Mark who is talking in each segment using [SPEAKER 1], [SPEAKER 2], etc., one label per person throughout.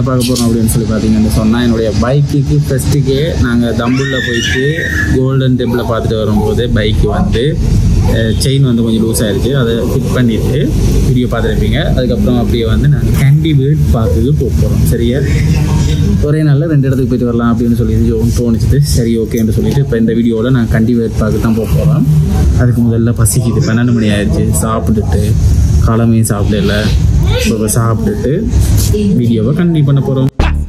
[SPEAKER 1] பார்க்க போகிறோம் அப்படின்னு சொல்லி பார்த்தீங்கன்னு சொன்னால் என்னுடைய பைக்குக்கு ஃபஸ்ட்டுக்கே நாங்கள் தம்புள்ள போயிட்டு கோல்டன் டெம்பிளை பார்த்துட்டு வரும்போது பைக்கு வந்து செயின் வந்து கொஞ்சம் லூஸ் ஆயிருச்சு அதை ஃபிட் பண்ணிவிட்டு வீடியோ பார்த்துருப்பீங்க அதுக்கப்புறம் அப்படியே வந்து நாங்கள் கேண்டி வீட் பார்க்குக்கு போக போகிறோம் சரியா ஒரே நாளில் ரெண்டு இடத்துக்கு போயிட்டு வரலாம் அப்படின்னு சொல்லி ஜோன் தோணுச்சுது சரி ஓகேன்னு சொல்லிட்டு இப்போ இந்த வீடியோவில் நான் கண்டி வேட் பார்க்க தான் போக போகிறோம் அதுக்கு முதல்ல பசிக்குது பன்னெண்டு மணி ஆயிடுச்சு சாப்பிட்டுட்டு காலமையும் சாப்பிடல இப்போ சாப்பிட்டுட்டு வீடியோவை கண்டினியூ பண்ண போகிறோம்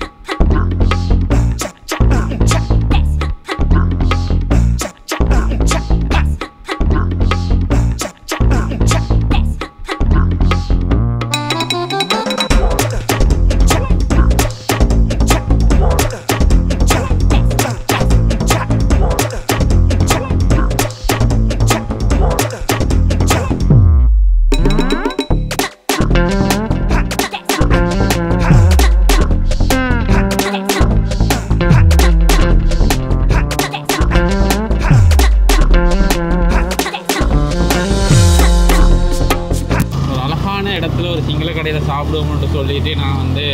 [SPEAKER 1] ஒரு அழகான இடத்துல ஒரு சிங்கள கடையில் சாப்பிடுவோம்னு சொல்லிட்டு நான் வந்து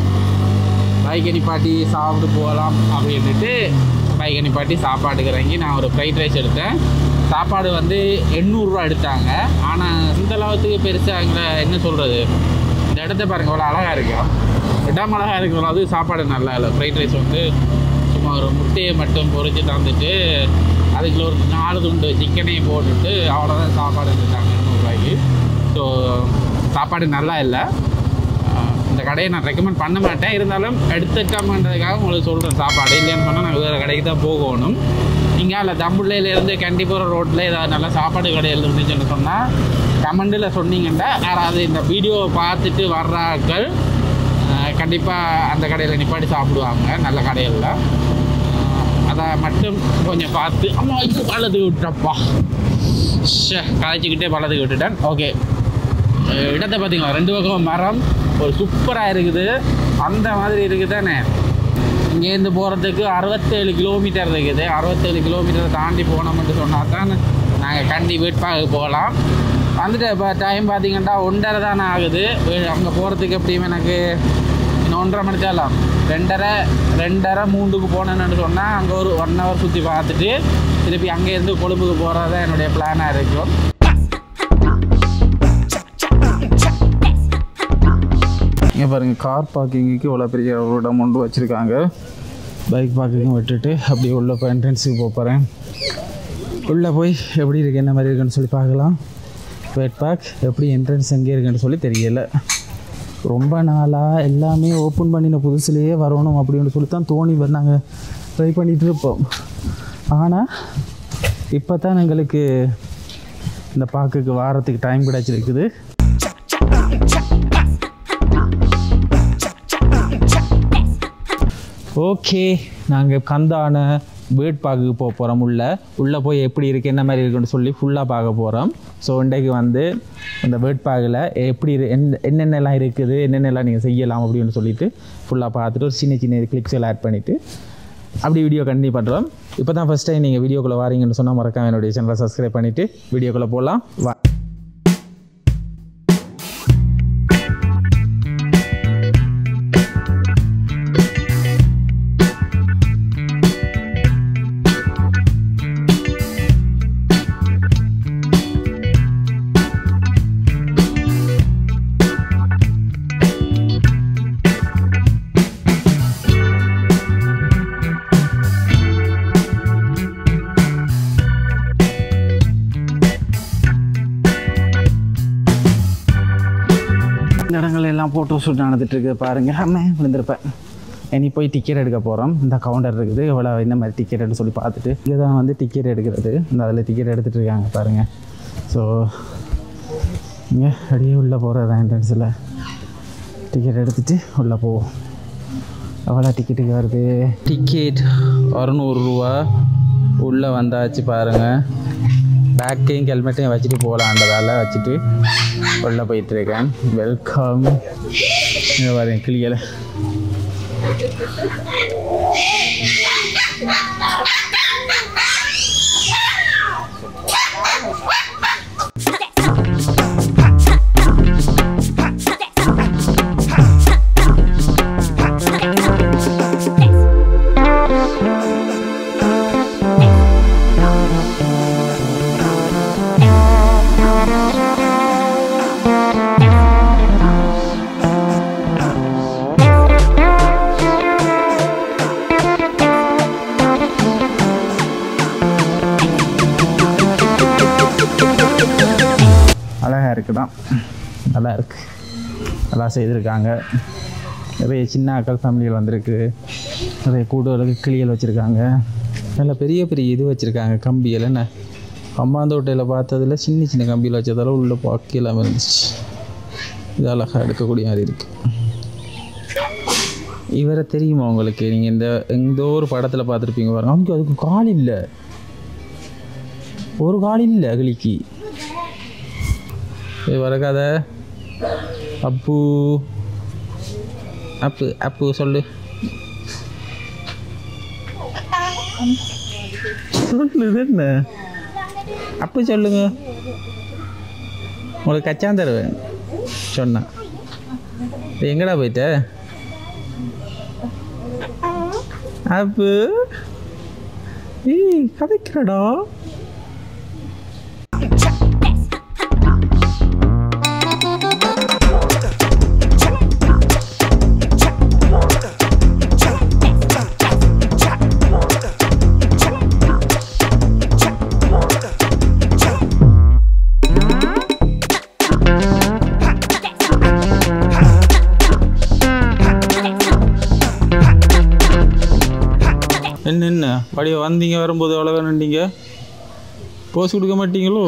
[SPEAKER 1] பைக்கை நிப்பாட்டி சாப்பிட்டு போகலாம் அப்படின்ட்டு பைக்கை நிப்பாட்டி சாப்பாட்டுக்கு இறங்கி நான் ஒரு ஃப்ரைட் ரைஸ் எடுத்தேன் சாப்பாடு வந்து எண்ணூறுரூவா எடுத்தாங்க ஆனால் இந்த அளவுக்கு பெருசாக அங்கே என்ன சொல்கிறது இந்த இடத்த பாருங்க அவ்வளோ அழகாக இருக்கா இடம் அழகாக இருக்கிறோம் அது சாப்பாடு நல்லா இல்லை ஃப்ரைட் ரைஸ் வந்து சும்மா ஒரு முட்டையை மட்டும் பொரிச்சு தந்துட்டு அதுக்குள்ள ஒரு நாலு துண்டு சிக்கனையும் போட்டுட்டு அவ்வளோதான் சாப்பாடு எடுத்தாங்க எண்ணூறுரூவாய்க்கு ஸோ சாப்பாடு நல்லா இல்லை ஆஹ் இந்த கடையை நான் ரெக்கமெண்ட் பண்ண மாட்டேன் இருந்தாலும் எடுத்துக்காமன்றதுக்காக உங்களுக்கு சொல்கிறேன் சாப்பாடு இல்லைன்னு சொன்னால் நான் வேறு கடைக்கு தான் போகணும் நீங்கள் அதில் தம்புள்ளையிலேருந்து கண்டிப்பாக ரோட்டில் ஏதாவது நல்ல சாப்பாடு கடையில் இருந்துச்சுன்னு சொன்னால் கமெண்டில் சொன்னீங்கன்னா யாராவது இந்த வீடியோவை பார்த்துட்டு வர்றாக்கள் கண்டிப்பாக அந்த கடையில் நிப்பாட்டி சாப்பிடுவாங்க நல்ல கடையில் அதை மட்டும் கொஞ்சம் பார்த்து அம்மா இது பழத்துக்கு விட்டுறப்பா ஷே காய்ச்சிக்கிட்டே பழத்துக்கு விட்டுட்டேன் ஓகே அஹ் இடத்தை பார்த்தீங்களா ரெண்டு பக்கம் மரம் ஒரு சூப்பராக இருக்குது அந்த மாதிரி இருக்குது தானே இங்கேருந்து போகிறதுக்கு அறுபத்தேழு கிலோமீட்டர் இருக்குது அறுபத்தேழு கிலோமீட்டர் தாண்டி போனோம்னு சொன்னால் தான் நாங்கள் கண்டி வீட்பாக போகலாம் வந்துட்டு இப்போ டைம் பார்த்தீங்கன்னா ஒன்றரை தானே ஆகுது அங்கே போகிறதுக்கு எப்படியும் எனக்கு இன்னும் ஒன்றரை மணிச்சாலாம் ரெண்டரை ரெண்டரை மூணுக்கு போனேன்னு சொன்னால் அங்கே ஒரு ஒன் ஹவர் சுற்றி பார்த்துட்டு திருப்பி அங்கேருந்து கொழும்புக்கு போகிறது தான் என்னுடைய பிளானாக இருக்கும் இங்கே பாருங்கள் கார் பார்க்கிங்குக்கு இவ்வளோ பெரிய ஒரு இடம் கொண்டு வச்சுருக்காங்க பைக் பார்க்கிங் விட்டுட்டு அப்படியே உள்ள இப்போ என்ட்ரன்ஸுக்கு போக போகிறேன் உள்ளே போய் எப்படி இருக்குது என்ன மாதிரி இருக்குன்னு சொல்லி பார்க்கலாம் வெட் பார்க் எப்படி என்ட்ரன்ஸ் எங்கே இருக்குன்னு சொல்லி தெரியலை ரொம்ப நாளாக எல்லாமே ஓப்பன் பண்ணின புதுசுலேயே வரணும் அப்படின்னு சொல்லி தான் தோணி நாங்கள் ட்ரை பண்ணிகிட்டு இருப்போம் ஆனால் இப்போ தான் எங்களுக்கு இந்த பார்க்குக்கு வாரத்துக்கு டைம் கிடச்சிருக்குது ஓகே நாங்கள் கந்தான பேர்ட் பார்க்குக்கு போக போகிறோம் உள்ள உள்ளே போய் எப்படி இருக்குது என்ன மாதிரி இருக்குன்னு சொல்லி ஃபுல்லாக பார்க்க போகிறோம் ஸோ இன்றைக்கு வந்து இந்த பேர்ட் பார்க்கில் எப்படி இரு- என்ன என்னென்னலாம் இருக்குது என்னென்னலாம் நீங்கள் செய்யலாம் அப்படின்னு சொல்லிட்டு ஃபுல்லாக பார்த்துட்டு ஒரு சின்ன சின்ன கிளிப்ஸ் எல்லாம் ஆட் பண்ணிவிட்டு அப்படி வீடியோ கண்டினியூ பண்ணுறோம் இப்போ தான் ஃபஸ்ட் டைம் நீங்கள் வீடியோக்குள்ளே வாரீங்கன்னு சொன்னால் மறக்காம என்னுடைய சேனலை சப்ஸ்கிரைப் பண்ணிவிட்டு வீடியோக்குள்ளே போகலாம் வா இந்த இடங்கள் எல்லாம் ஃபோட்டோ ஷூட் நடந்துட்டுருக்கு பாருங்கள் அம்மே விழுந்திருப்பேன் இனி போய் டிக்கெட் எடுக்க போகிறோம் இந்த கவுண்டர் இருக்குது எவ்வளோ என்ன மாதிரி டிக்கெட்னு சொல்லி பார்த்துட்டு இங்கே தான் வந்து டிக்கெட் எடுக்கிறது இந்த அதில் டிக்கெட் எடுத்துகிட்டு இருக்காங்க பாருங்கள் ஸோ இங்கே அப்படியே உள்ளே போகிறது தான் என்ட்ரன்ஸில் டிக்கெட் எடுத்துகிட்டு உள்ளே போவோம் எவ்வளோ டிக்கெட்டுக்கு வருது டிக்கெட் அறநூறுரூவா உள்ளே வந்தாச்சு பாருங்கள் பேக்கையும் ஹெல்மெட்டையும் வச்சுட்டு போகலான்றதால வச்சுட்டு உள்ளே போயிட்டுருக்கேன் வெல்கம் இங்கே பாருங்க கிளியலை இருக்குதான் நல்லா இருக்கு நல்லா செய்திருக்காங்க நிறைய சின்ன அக்கல் ஃபேமிலிகள் வந்திருக்கு நிறைய கூடுதலுக்கு கிளியல் வச்சுருக்காங்க நல்ல பெரிய பெரிய இது வச்சுருக்காங்க கம்பிகள் என்ன அம்மாந்தோட்டையில் பார்த்ததுல சின்ன சின்ன கம்பியில் வச்சதால உள்ளே பார்க்கலாம் இருந்துச்சு இது அழகாக எடுக்கக்கூடிய மாதிரி இருக்குது இவரை தெரியுமா உங்களுக்கு நீங்கள் இந்த எந்த ஒரு படத்தில் பார்த்துருப்பீங்க பாருங்க அங்கே அதுக்கு கால் இல்லை ஒரு கால் இல்லை கிளிக்கு இது வர கதை அப்பு அப்பு அப்பு சொல்லு சொல்லுது என்ன அப்பு சொல்லுங்க உங்களுக்கு கச்சான் தருவேன் சொன்னேன் இப்ப எங்கடா போயிட்ட அப்பு ஏய் கதைக்கிறடா என்ன என்ன படிய வந்தீங்க வரும்போது எவ்வளோ வேணுண்டீங்க போஸ் கொடுக்க மாட்டீங்களோ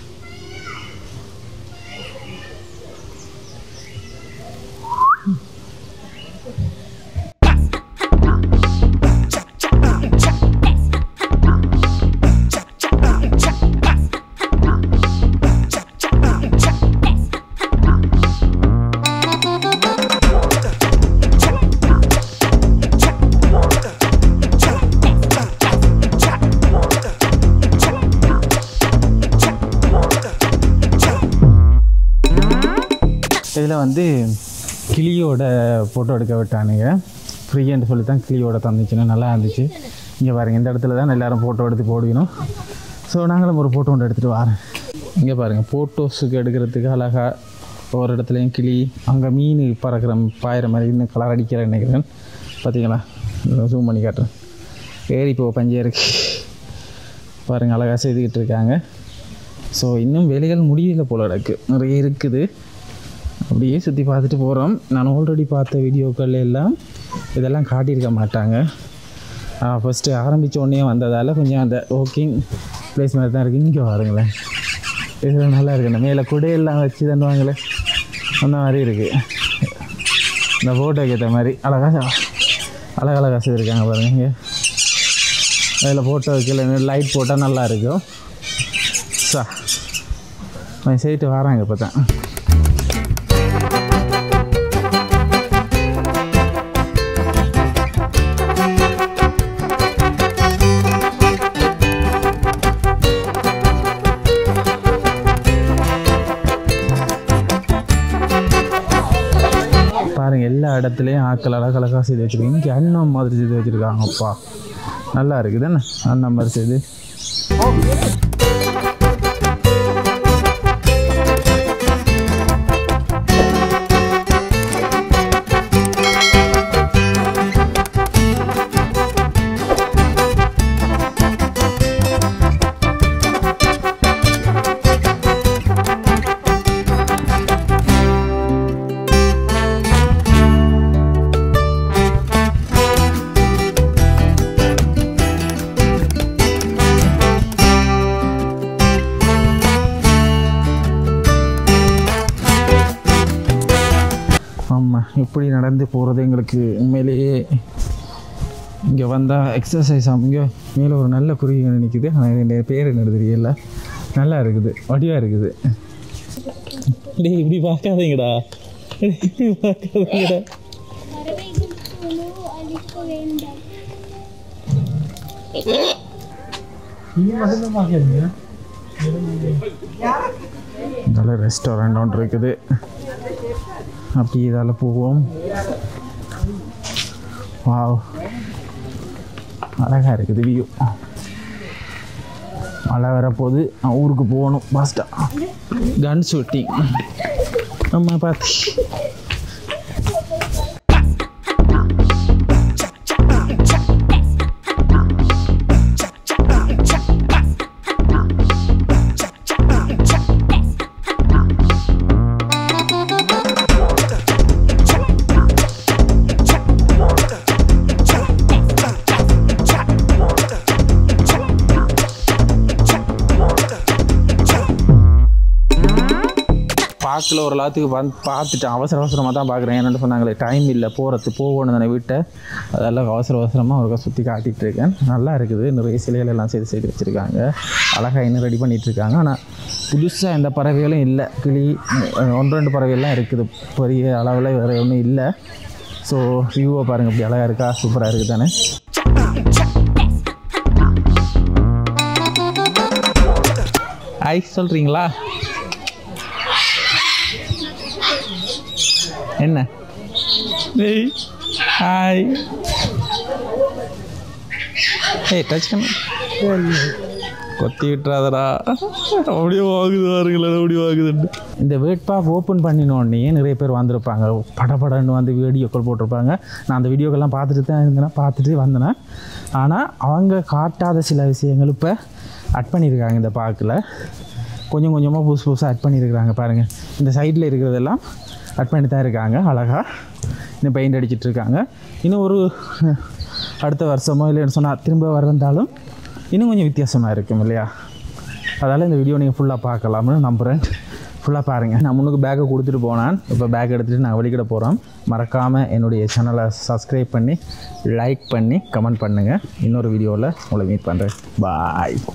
[SPEAKER 1] இதில் வந்து கிளியோட ஃபோட்டோ எடுக்க விட்டானுங்க ஃப்ரீன்னு சொல்லி தான் கிளியோட தந்துச்சுன்னு நல்லா இருந்துச்சு இங்கே பாருங்கள் இந்த இடத்துல தான் எல்லாரும் ஃபோட்டோ எடுத்து போடணும் ஸோ நாங்களும் ஒரு ஃபோட்டோ ஒன்று எடுத்துகிட்டு வரேன் இங்கே பாருங்கள் ஃபோட்டோஸுக்கு எடுக்கிறதுக்கு அழகாக ஒரு இடத்துலையும் கிளி அங்கே மீன் பறக்கிற பாயிற மாதிரி இன்னும் கலர் அடிக்கிறேன் நினைக்கிறேன் பார்த்தீங்களா ஜூம் பண்ணி காட்டுறேன் ஏறி இப்போ பஞ்சே இருக்கு பாருங்கள் அழகாக செய்துக்கிட்டு இருக்காங்க ஸோ இன்னும் வேலைகள் முடியல போல இருக்கு நிறைய இருக்குது அப்படியே சுற்றி பார்த்துட்டு போகிறோம் நான் ஆல்ரெடி பார்த்த வீடியோக்கள் எல்லாம் இதெல்லாம் காட்டியிருக்க மாட்டாங்க ஃபஸ்ட்டு ஆரம்பித்த உடனே வந்ததால் கொஞ்சம் அந்த வாக்கிங் ப்ளேஸ் மாதிரி தான் இருக்குது இங்கே பாருங்களேன் இதில் நல்லா இருக்கு இந்த மேலே குடையெல்லாம் வச்சு தண்டுவாங்களே அந்த மாதிரி இருக்குது இந்த ஃபோட்டோக்கு ஏற்ற மாதிரி அழகாக அழகழகாக செய்திருக்காங்க பாருங்க இங்கே அதில் ஃபோட்டோ வைக்கல லைட் போட்டால் நல்லா இருக்கும் சா அவன் செய்துட்டு வராங்க இப்போ தான் பாருங்க எல்லா இடத்துலையும் ஆக்கள் அழகழகாக செய்து வச்சுருக்காங்க இங்கே அண்ணன் மாதிரி செய்து வச்சுருக்காங்கப்பா நல்லா இருக்குது தானே அண்ணன் மாதிரி செய்து ஆமாம் இப்படி நடந்து போகிறது எங்களுக்கு உண்மையிலேயே இங்கே வந்தால் எக்ஸசைஸ் ஆகும் இங்கே மேலே ஒரு நல்ல குருவி நிற்குது ஆனால் என் பேர் என்ன தெரியல நல்லா இருக்குது வடிவாக இருக்குது டேய் இப்படி பார்க்காதீங்கடா டேய், இப்படி பார்க்காதீங்கடா
[SPEAKER 2] பறவைகளுக்கு உணவு அளிக்க வேண்டாம்
[SPEAKER 1] நல்ல ரெஸ்டாரண்ட் ஒன்று இருக்குது அப்படி இதால் போவோம் வாவ் அழகாக இருக்குது வியூ மழை வரப்போகுது நான் ஊருக்கு போகணும் ஃபாஸ்ட்டாக கன் ஷூட்டிங் நம்ம பார்த்து பார்க்கல ஒரு லாத்துக்கு வந்து பார்த்துட்டேன் அவசர அவசரமாக தான் பார்க்குறேன் என்னென்னு சொன்னாங்களே டைம் இல்லை போகிறது போகணும் தானே வீட்டை அதெல்லாம் அவசர அவசரமாக ஒருக்கா சுற்றி காட்டிகிட்டு இருக்கேன் நல்லா இருக்குது நிறைய சிலைகள் எல்லாம் செய்து செய்து வச்சுருக்காங்க அழகாக இன்னும் ரெடி பண்ணிகிட்டு இருக்காங்க ஆனால் புதுசாக எந்த பறவைகளும் இல்லை கிளி அஹ், ஒன்று ரெண்டு பறவைகள்லாம் இருக்குது பெரிய அளவில் வேறு ஒன்றும் இல்லை ஸோ வியூவை பாருங்கள் இப்படி அழகாக இருக்கா சூப்பராக இருக்குது தானே ஐ சொல்கிறீங்களா என்ன ஏய் ஹாய் ஏய் டச் பண்ணு கொத்தி விட்டுறாதடா அப்படியே வாங்குது பாருங்களேன் அப்படி வாங்குதுன்னு இந்த வேட்பாக் ஓப்பன் பண்ணினோடனே நிறைய பேர் வந்திருப்பாங்க படபடன்னு வந்து வீடியோக்கள் போட்டிருப்பாங்க நான் அந்த வீடியோக்கெல்லாம் பார்த்துட்டு தான் இருந்தேன் பார்த்துட்டு வந்தேன் ஆனால் அவங்க காட்டாத சில விஷயங்கள் இப்போ அட் பண்ணியிருக்காங்க இந்த பார்க்கில் கொஞ்சம் கொஞ்சமாக புதுசு புதுசாக அட் பண்ணியிருக்கிறாங்க பாருங்கள் இந்த சைடில் இருக்கிறதெல்லாம் அட் பண்ணி தான் இருக்காங்க அழகாக இன்னும் பெயிண்ட் அடிச்சிட்டு இருக்காங்க இன்னும் ஒரு அஹ், அடுத்த வருஷமோ இல்லைன்னு சொன்னால் திரும்ப வர்றந்தாலும் இன்னும் கொஞ்சம் வித்தியாசமாக இருக்கும் இல்லையா அதால் இந்த வீடியோ நீங்கள் ஃபுல்லாக பார்க்கலாம்னு நம்புகிறேன் ஃபுல்லாக பாருங்கள் நான் முன்னுக்கு பேக்கை கொடுத்துட்டு போனேன் இப்போ பேக் எடுத்துகிட்டு நான் வெளிக்கிட போகிறோம் மறக்காமல் என்னுடைய சேனலை சப்ஸ்கிரைப் பண்ணி லைக் பண்ணி கமெண்ட் பண்ணுங்கள் இன்னொரு வீடியோவில் உங்களை மீட் பண்ணுறேன் பாய்